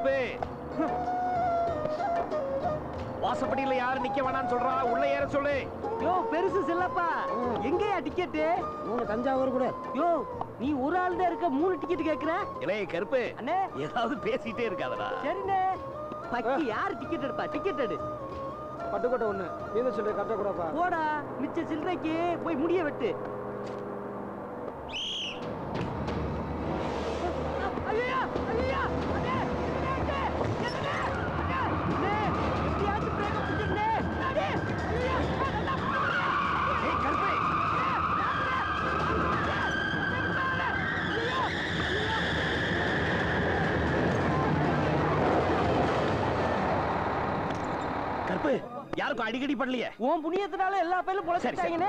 கருப்பு வாசப்படியில யாரு நிக்க வேணாம்னு சொல்றா உள்ள ஏற சொல்லு யோ பெருசு செல்லப்பா எங்கயா டிக்கெட்டு மூணு தஞ்சாவூர் கூட யோ நீ ஒரு ஆள் தான் இருக்க மூணு டிக்கெட் கேக்குற இளைய கருப்பு அண்ணே ஏதாவது பேசிட்டே இருக்காதடா சரிண்ணே பக்கி யார் டிக்கெட் எடுப்பா டிக்கெட் எடு பட்டுக்கோட்டை ஒண்ணு மீத சொல்லி கட்ட கூடப்பா போடா மிச்ச சில்லறைக்கு போய் முடிய வெட்டு ஐயா ஐயா அண்ணே அண்ணே அண்ணே அண்ணே அண்ணே எப்படியாச்சும் பிரேக் பிடிச்சிருந்தே அண்ணே ஐயா ஏய் கருப்பு கருப்பு யாருக்கும் அடிக்கடி பண்ணலையே உன் புண்ணியத்தினால எல்லா பேரும் பொழைச்சிட்டாங்கனே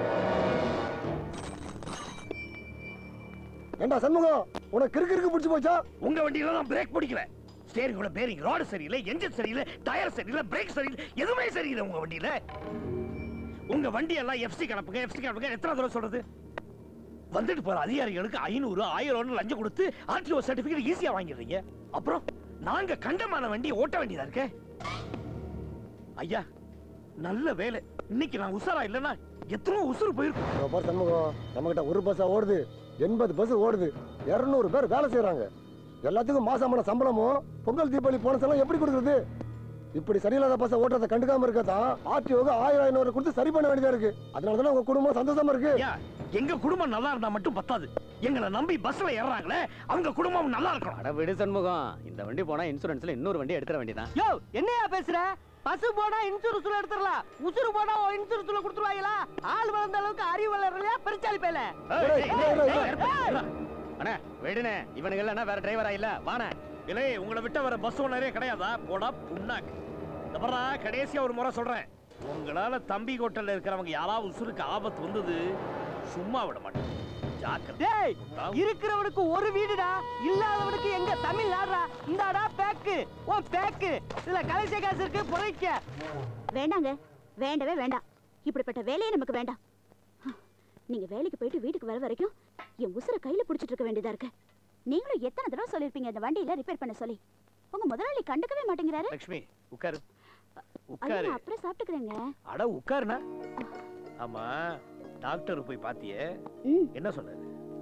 ஏண்டா சண்முகம் உனக்கு கிறுக்கு கிறுக்கு பிடிச்சு போச்சா உங்க வண்டியில தான் பிரேக் பிடிக்கல ஸ்டேரிங் கூட பேரிங் ரோடு சரியில்லை என்ஜின் சரியில்லை டயர் சரியில்லை பிரேக் சரியில்லை எதுவுமே சரியில்லை உங்க வண்டியில உங்க வண்டி எல்லாம் எஃப்சி கணப்புங்க எஃப்சி கணப்புங்க எத்தனை தடவை சொல்றது வந்துட்டு போற அதிகாரிகளுக்கு ஐநூறு ஆயிரம் லஞ்சம் கொடுத்து ஆர்டிஓ சர்டிபிகேட் ஈஸியா வாங்கிடுறீங்க அப்புறம் நாங்க கண்டமான வண்டி ஓட்ட வேண்டியதா இருக்கே ஐயா நல்ல வேலை இன்னைக்கு நான் உசாரா இல்லைன்னா எத்தனை உசுறு போயிருக்கும் இதோ பாரு சண்முகம் நம்மகிட்ட ஒரு பஸ்ஸா ஓடுது எண்பது பஸ் ஓடுது இருநூறு பேர் வேலை செய்றாங்க எல்லாத்துக்கும் மாசமான சம்பளமும் பொங்கல் தீபாவளி போனஸ் எல்லாம் எப்படி கொடுக்குறது இப்படி சரியில்லாத பஸ்ஸை ஓட்டுறதை கண்டுக்காம இருக்கதான் ஆர்டிஓக்கு ஆயிரம் ஐநூறு கொடுத்து சரி பண்ண வேண்டியதா இருக்கு அதனால தானே உங்க குடும்பம் சந்தோஷமா இருக்கு ஐயா எங்க குடும்பம் நல்லா இருந்தா மட்டும் பத்தாது எங்களை நம்பி பஸ்ல ஏறாங்களே அவங்க குடும்பம் நல்லா இருக்கணும் அட விடு சண்முகம் இந்த வண்டி போனா இன்சூரன்ஸ்ல இன்னொரு வண்டி எடுத்துற வேண்டியதான் யோ என்னையா பேசுற பசு போனா இன்சூரன்ஸ்ல எடுத்துடலாம் உசுறு போனா இன்சூரன்ஸ்ல கொடுத்துருவாங்களா ஆள் வளர்ந்த அளவுக்கு அறிவு வளரலையா பெருச்சாலி பேல ஏய், ஏய், ஏய், ஏய், ஏய், ஏய், ஏய், அண்ணே விடுனே இவனுங்க இல்லைன்னா வேற டிரைவரா இல்ல வாண்ணே இலே உங்களை விட்ட வர பஸ் ஓனரே கிடையாதா போடா புண்ணாக்கு இந்த பாருடா, கடைசியா ஒரு முறை சொல்றேன் உங்களால தம்பி கோட்டல்ல இருக்கிறவங்க யாராவது உசுருக்கு ஆபத்து வந்தது சும்மா விட மாட்டேன் ஜாக்கிரதை டேய் இருக்கிறவனுக்கு ஒரு வீடுடா இல்லாதவனுக்கு எங்க தமிழ்நாடுடா இந்தாடா பேக்கு உன் பேக்கு இதுல கலைசை காசு இருக்கு புதைக்க வேண்டாங்க வேண்டவே வேண்டாம் இப்படிப்பட்ட வேலையே நமக்கு வேண்டாம் நீங்க வேலைக்கு போயிட்டு வீட்டுக்கு வர வரைக்கும் என் உசுரை கையில புடிச்சிட்டு இருக்க வேண்டியதா இருக்கு நீங்களும் எத்தனை தடவை சொல்லிருப்பீங்க இந்த வண்டியில ரிப்பேர் பண்ண சொல்லி உங்க முதலாளி கண்டுக்கவே மாட்டேங்கிறாரு லக்ஷ்மி உட்காரு ஐயோ உட்காரு நான் அப்புறம் சாப்பிட்டுக்கிறேங்க அட உட்காருண்ணா ஆமா டாக்டர் போய் பாத்தியே ம் என்ன சொன்னாரு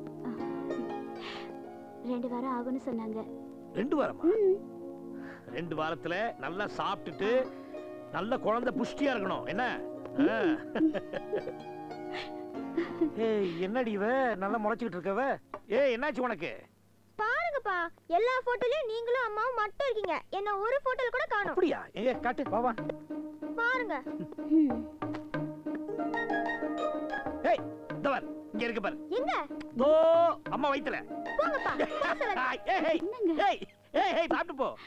ரெண்டு வாரம் ஆகும்னு சொன்னாங்க ரெண்டு வாரமா ம் ரெண்டு வாரத்துல நல்லா சாப்பிட்டுட்டு நல்ல குழந்தை புஷ்டியா இருக்கணும் என்ன ஆ. ஏய் என்னடி இவ நல்லா முளைச்சிக்கிட்டு இருக்கவ ஏய் என்னாச்சு உனக்கு பாருங்கப்பா எல்லா போட்டோலயும் நீங்களும் அம்மாவும் மட்டும் இருக்கீங்க என்ன ஒரு போட்டோல கூட காணும் அப்படியா ஏ காட்டு வா வா பாருங்க ம். ஏய் இந்த பார் இங்க இருக்கு பாரு எங்க தோ அம்மா வயித்துல போங்கப்பா போக சொல்லாத. ஏய் ஏய் என்னங்க? ஏய் ஏய் ஏய் சாப்பிட்டு போ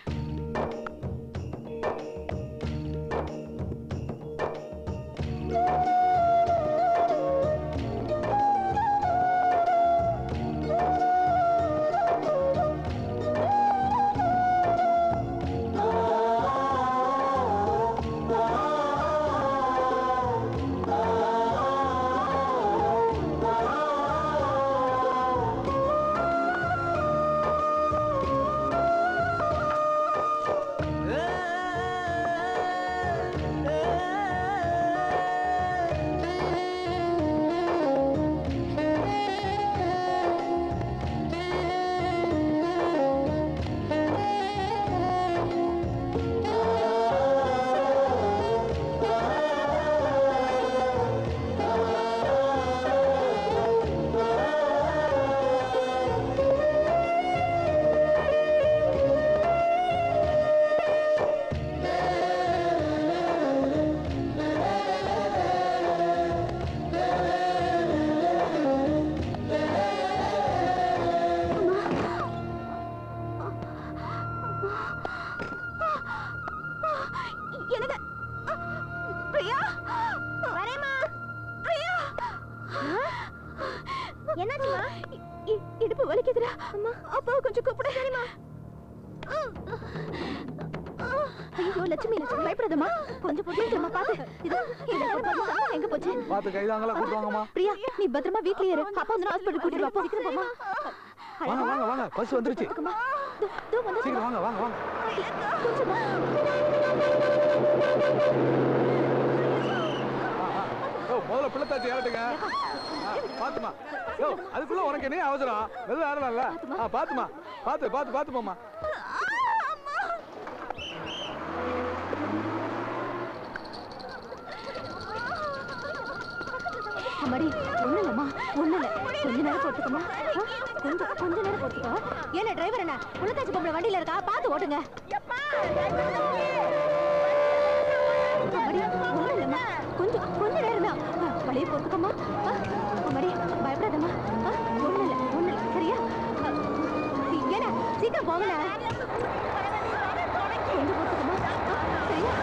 எனக்கு பிரியா வரேம்மா பிரியா என்னாச்சுமா இ- இடுப்பு வலிக்குதுடா அம்மா அப்பா கொஞ்சம் கூப்பிடு சரிம்மா ஐயோ லட்சுமி லட்சுமி பயப்படாதம்மா கொஞ்சம் பொறுமையா பாத்து இது இது ஒரு பக்கம் சத்தம் எங்க போச்சு பார்த்து கைதாங்களா கூட்டுவாங்கம்மா பிரியா நீ பத்திரமா வீட்லயே இரு அப்பா வந்து ஹாஸ்பிடல் கூட்டிட்டு வா போ. சீக்கிரம் போமா வாங்க வாங்க வாங்க பஸ் வந்துருச்சு பக்கமா தூ தூ வந்து சீக்கிரம் வாங்க வாங்க வாங்க கொஞ்சமா ஓ முதல்ல பிள்ளைத்தாச்சி ஏறட்டுங்க ஆ, பாத்துமா யோ அதுக்குள்ள உனக்கு என்ன அவசரம் மெதுவா ஏறலாம்ல ஆ பாத்துமா பாத்து பாத்து பாத்து போமா அம்மாடி ஒண்ணு இல்லம்மா ஒண்ணு இல்ல கொஞ்ச நேரம் பொறுத்துக்கம்மா ஆ, கொஞ்சம் கொஞ்ச நேரம் பொறுத்துக்கோ ஏன்னா டிரைவர் என்ன புள்ளத்தாச்சி பொம்பளை வண்டியில இருக்கா பார்த்து ஓட்டுங்க அம்மாடி ஒண்ணு இல்லம்மா கொஞ்சம் கொஞ்ச நேரம் தான் ஆ, வழியை பொறுத்துக்கம்மா ஆ, அம்மாடி பயப்படாதம்மா ஆ, ஒண்ணு இல்ல ஒண்ணு இல்ல சரியா ஆ, ஏன்னா சீக்கிரம் போங்கண்ணா கொஞ்சம் பொறுத்துக்கம்மா ஆ, சரியா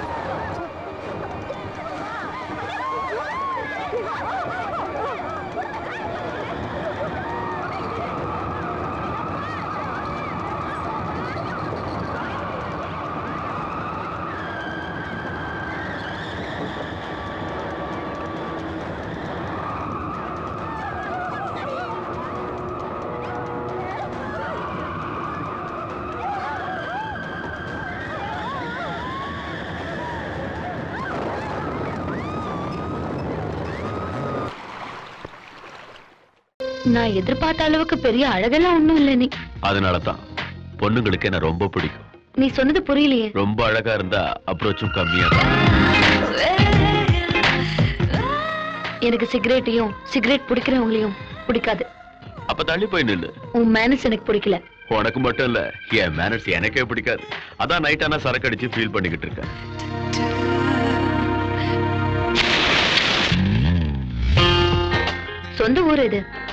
நான் எதிர்பார்த்த அளவுக்கு பெரிய அழகெல்லாம் ஒண்ணும் இல்ல நீ அதனால தான் பொண்ணுங்களுக்கு என்ன ரொம்ப பிடிக்கும் நீ சொன்னது புரியலையே ரொம்ப அழகா இருந்தா அப்ரோச்சும் கம்மியா இருக்கும் எனக்கு சிகரெட்டையும் சிகரெட் பிடிக்கிறவங்களையும் பிடிக்காது அப்ப தள்ளி போய் நில்லு உன் மேனஸ் எனக்கு பிடிக்கல உனக்கு மட்டும் இல்ல என் மேனர்ஸ் எனக்கே பிடிக்காது அதான் நைட் ஆனா சரக்கு அடிச்சு ஃபீல் பண்ணிக்கிட்டு இருக்கேன் சொந்த ஊர் இது